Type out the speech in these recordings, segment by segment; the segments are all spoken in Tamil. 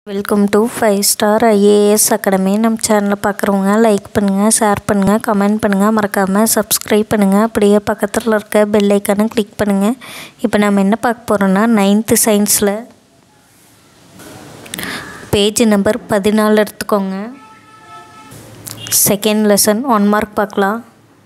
welcome to five star IAS academy நம்ம சேனலை பார்க்குறவங்க லைக் பண்ணுங்கள் ஷேர் பண்ணுங்கள் கமெண்ட் பண்ணுங்கள் மறக்காமல் சப்ஸ்கிரைப் பண்ணுங்கள் அப்படியே பக்கத்தில் இருக்க பெல் ஐக்கானை கிளிக் பண்ணுங்கள் இப்போ நம்ம என்ன பார்க்க போகிறோன்னா நைன்த்து சயின்ஸில் பேஜ் நம்பர் பதினாலு எடுத்துக்கோங்க செகண்ட் லெசன் ஒன் மார்க் பார்க்கலாம்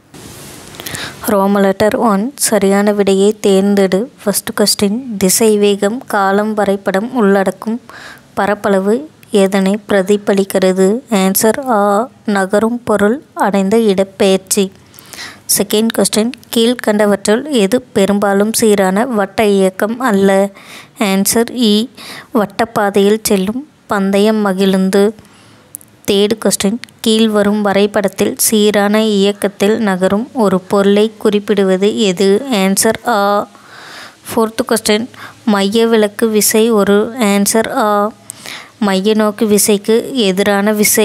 ரோம லெட்டர் ஒன் சரியான விடையை தேர்ந்தெடு ஃபஸ்ட்டு கொஸ்டின் திசை வேகம் காலம் வரைபடம் உள்ளடக்கும் பரப்பளவு எதனை பிரதிபலிக்கிறது ஆன்சர் ஆ நகரும் பொருள் அடைந்த இடப்பெயர்ச்சி செகண்ட் கொஸ்டின் கீழ்கண்டவற்றுள் எது பெரும்பாலும் சீரான வட்ட இயக்கம் அல்ல ஆன்சர் இ வட்டப்பாதையில் செல்லும் பந்தயம் மகிழுந்து தேர்டு கொஸ்டின் கீழ்வரும் வரைபடத்தில் சீரான இயக்கத்தில் நகரும் ஒரு பொருளை குறிப்பிடுவது எது ஆன்சர் ஆ ஃபோர்த்து கொஸ்டின் மைய விலக்கு விசை ஒரு ஆன்சர் ஆ மைய நோக்கு விசைக்கு எதிரான விசை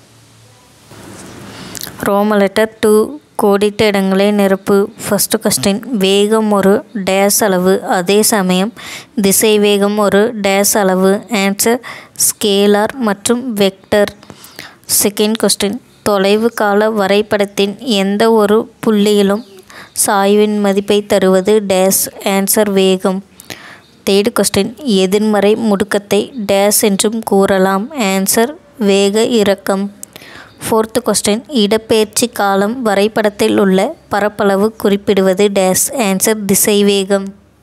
ரோம லெட்டர் டூ கோடிட்ட இடங்களை நிரப்பு ஃபஸ்ட்டு கொஸ்டின் வேகம் ஒரு டேஸ் அளவு அதே சமயம் திசை வேகம் ஒரு டேஸ் அளவு ஆன்சர் ஸ்கேலார் மற்றும் வெக்டர் செகண்ட் கொஸ்டின் தொலைவு கால வரைபடத்தின் எந்த ஒரு புள்ளியிலும் சாய்வின் மதிப்பை தருவது டேஸ் ஆன்சர் வேகம் தேர்டு கொஸ்டின் எதிர்மறை முடுக்கத்தை டேஸ் என்றும் கூறலாம் ஆன்சர் வேக இறக்கம் ஃபோர்த்து கொஸ்டின் இடப்பெயர்ச்சி காலம் வரைபடத்தில் உள்ள பரப்பளவு குறிப்பிடுவது டேஸ் ஆன்சர் திசைவேகம்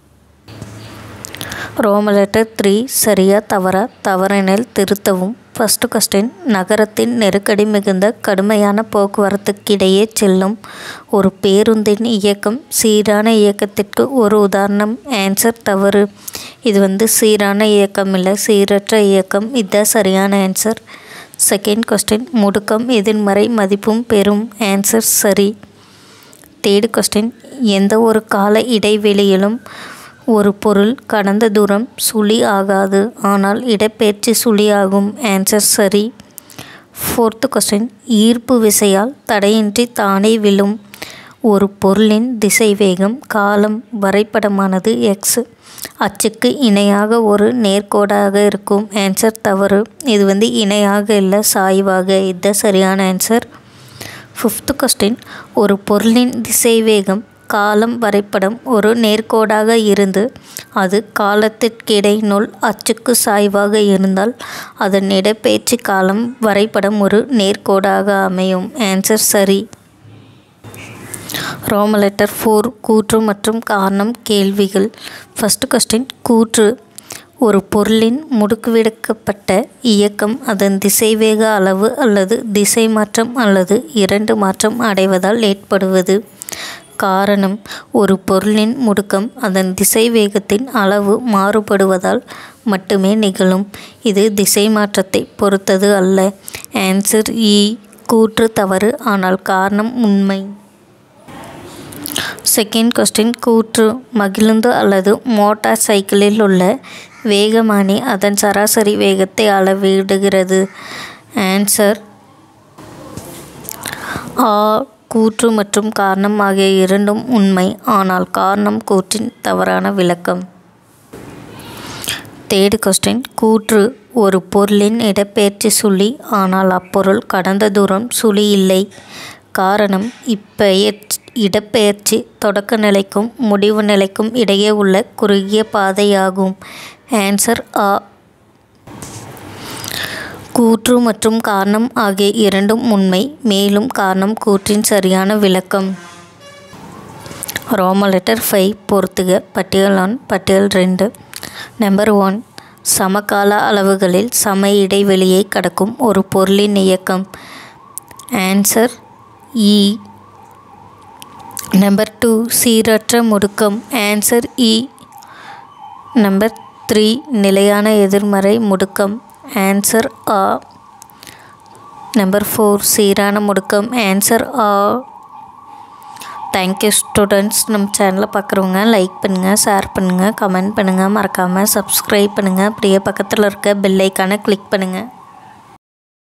ரோம லெட்டர் த்ரீ சரியா தவறா தவறெனில் திருத்தவும் ஃபஸ்ட்டு கொஸ்டின் நகரத்தின் நெருக்கடி மிகுந்த கடுமையான போக்குவரத்துக்கிடையே செல்லும் ஒரு பேருந்தின் இயக்கம் சீரான இயக்கத்திற்கு ஒரு உதாரணம் ஆன்சர் தவறு இது வந்து சீரான இயக்கம் இல்லை சீரற்ற இயக்கம் இதுதான் சரியான ஆன்சர் செகண்ட் கொஸ்டின் முடுக்கம் எதிர்மறை மதிப்பும் பெறும் ஆன்சர் சரி தேர்டு கொஸ்டின் எந்த ஒரு கால இடைவெளியிலும் ஒரு பொருள் கடந்த தூரம் சுழி ஆகாது ஆனால் இடப்பெயர்ச்சி சுழி ஆகும் ஆன்சர் சரி ஃபோர்த்து கொஸ்டின் ஈர்ப்பு விசையால் தடையின்றி தானே விழும் ஒரு பொருளின் திசை வேகம் காலம் வரைபடமானது எக்ஸ் அச்சுக்கு இணையாக ஒரு நேர்கோடாக இருக்கும் ஆன்சர் தவறு இது வந்து இணையாக இல்லை சாய்வாக இதுதான் சரியான ஆன்சர் ஃபிஃப்த்து கொஸ்டின் ஒரு பொருளின் திசைவேகம் காலம் வரைபடம் ஒரு நேர்கோடாக இருந்து அது காலத்திற்கிடையினுள் அச்சுக்கு சாய்வாக இருந்தால் அதன் இடப்பெயர்ச்சி காலம் வரைபடம் ஒரு நேர்கோடாக அமையும் ஆன்சர் சரி ரோம லெட்டர் ஃபோர் கூற்று மற்றும் காரணம் கேள்விகள் ஃபஸ்ட்டு கொஸ்டின் கூற்று ஒரு பொருளின் முடுக்குவிடக்கப்பட்ட இயக்கம் அதன் திசைவேக அளவு அல்லது திசை மாற்றம் அல்லது இரண்டு மாற்றம் அடைவதால் ஏற்படுவது காரணம் ஒரு பொருளின் முடுக்கம் அதன் திசை வேகத்தின் அளவு மாறுபடுவதால் மட்டுமே நிகழும் இது திசை மாற்றத்தை பொறுத்தது அல்ல ஆன்சர் இ கூற்று தவறு ஆனால் காரணம் உண்மை செகண்ட் கொஸ்டின் கூற்று மகிழுந்து அல்லது மோட்டார் சைக்கிளில் உள்ள வேகமானி அதன் சராசரி வேகத்தை அளவிடுகிறது ஆன்சர் ஆ கூற்று மற்றும் காரணம் ஆகிய இரண்டும் உண்மை ஆனால் காரணம் கூற்றின் தவறான விளக்கம் தேர்டு கொஸ்டின் கூற்று ஒரு பொருளின் இடப்பெயர்ச்சி சுழி ஆனால் அப்பொருள் கடந்த தூரம் சுழி இல்லை காரணம் இப்பெயர் இடப்பெயர்ச்சி தொடக்க நிலைக்கும் முடிவு நிலைக்கும் இடையே உள்ள குறுகிய பாதையாகும் ஆன்சர் ஆ கூற்று மற்றும் காரணம் ஆகிய இரண்டும் உண்மை மேலும் காரணம் கூற்றின் சரியான விளக்கம் ரோம லெட்டர் ஃபைவ் பொறுத்துக பட்டியல் ஒன் பட்டியல் ரெண்டு நம்பர் ஒன் சமகால அளவுகளில் சம இடைவெளியை கடக்கும் ஒரு பொருளின் இயக்கம் ஆன்சர் இ நம்பர் டூ சீரற்ற முடுக்கம் ஆன்சர் இ நம்பர் த்ரீ நிலையான எதிர்மறை முடுக்கம் ஆன்சர் ஆ நம்பர் ஃபோர் சீரான முடுக்கம் ஆன்சர் ஆ தேங்க்யூ ஸ்டூடெண்ட்ஸ் நம்ம சேனலை பார்க்குறவங்க லைக் பண்ணுங்கள் ஷேர் பண்ணுங்கள் கமெண்ட் பண்ணுங்கள் மறக்காமல் சப்ஸ்கிரைப் பண்ணுங்கள் அப்படியே பக்கத்தில் இருக்க பெல் ஐக்கானை கிளிக் பண்ணுங்கள்